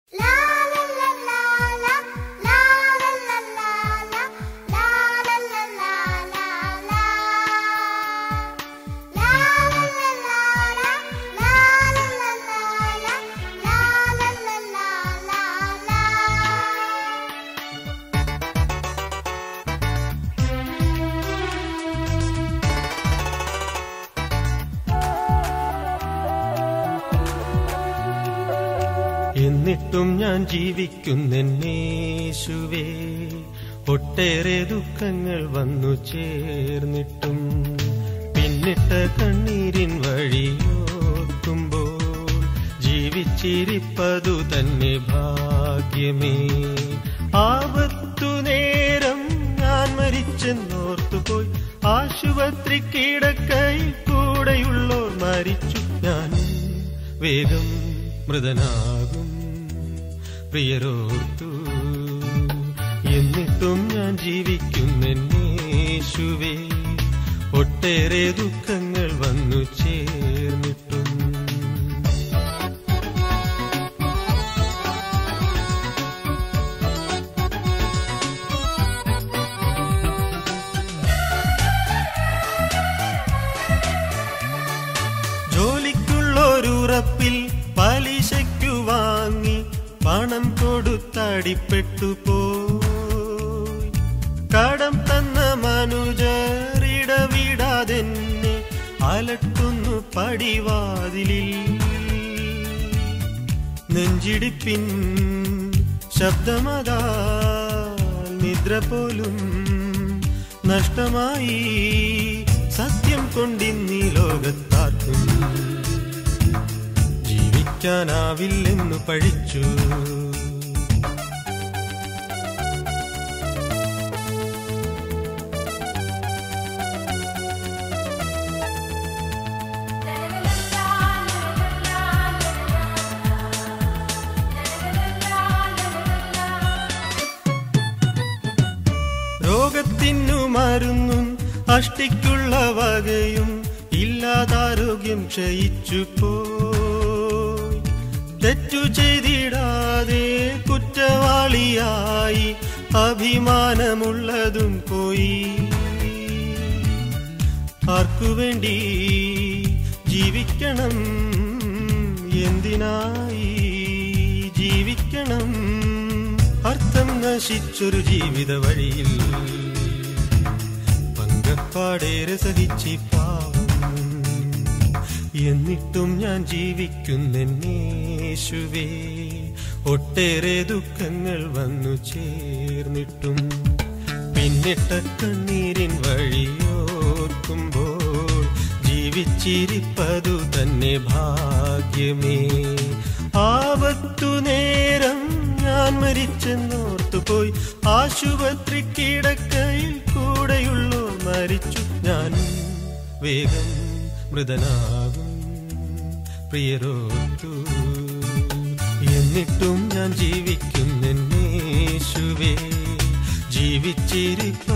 എന്നിട്ടും ഞാൻ ജീവിക്കുന്നെന്നേശുവേ ഒട്ടേറെ ദുഃഖങ്ങൾ വന്നു ചേർന്നിട്ടും പിന്നിട്ട കണ്ണീരിൻ വഴിയോർക്കുമ്പോൾ ജീവിച്ചിരിപ്പതു തന്നെ ഭാഗ്യമേ ആപത്തു നേരം ഞാൻ മരിച്ചെന്നോർത്തുപോയി ആശുപത്രി കിടക്കയിൽ കൂടെയുള്ളോർ മരിച്ചു ഞാൻ വേഗം മൃതനാകും പ്രിയരോർത്തു എന്നിട്ടും ഞാൻ ജീവിക്കുന്നെന്നേശുവേ ഒട്ടേറെ ദുഃഖങ്ങൾ വന്നു ചേർന്നിട്ടും ജോലിക്കുള്ളൊരുറപ്പിൽ പലിശയ്ക്കു വാങ്ങി പണം കൊടുത്തടിപ്പെട്ടു പോയി കടം തന്ന മനുജറിടവിടാതെന്നെ അലട്ടുന്നു പടിവാതിലിൽ നെഞ്ചിടിപ്പിൻ ശബ്ദമതാ നിദ്ര പോലും നഷ്ടമായി സത്യം കൊണ്ടിന്നീ ലോകത്താർക്കും ജീവിക്കാനാവില്ലെന്നു പഴിച്ചു രോഗത്തിനു മരുന്നും അഷ്ടിക്കുള്ള വകയും ഇല്ലാതാരോഗ്യം ക്ഷയിച്ചു പോയി തെറ്റു ചെയ്തിടാതെ കുറ്റവാളിയായി അഭിമാനമുള്ളതും പോയി ആർക്കു വേണ്ടി ജീവിക്കണം എന്തിനായി ജീവിക്കണം അർത്ഥം നശിച്ചൊരു ജീവിത വഴിയിൽ പങ്കപ്പാടേറെ സഹിച്ചി പാവം എന്നിട്ടും ഞാൻ ജീവിക്കുന്നെന്നേശുവേ ഒട്ടേറെ ദുഃഖങ്ങൾ വന്നു ചേർന്നിട്ടും പിന്നിട്ട കണ്ണീരിൻ വഴിയോർക്കുമ്പോൾ ജീവിച്ചിരിപ്പതു തന്നെ ഭാഗ്യമേ ആപത്തു നേരം ഞാൻ മരിച്ചെന്നോർത്തുപോയി ആശുപത്രി കിടക്കയിൽ കൂടെയുള്ളോ മരിച്ചു ഞാൻ വേഗം മൃതനാകും പ്രിയരോർത്തു എന്നിട്ടും ഞാൻ ജീവിക്കുന്നെന്നേശുവേ ജീവിച്ചിരിപ്പ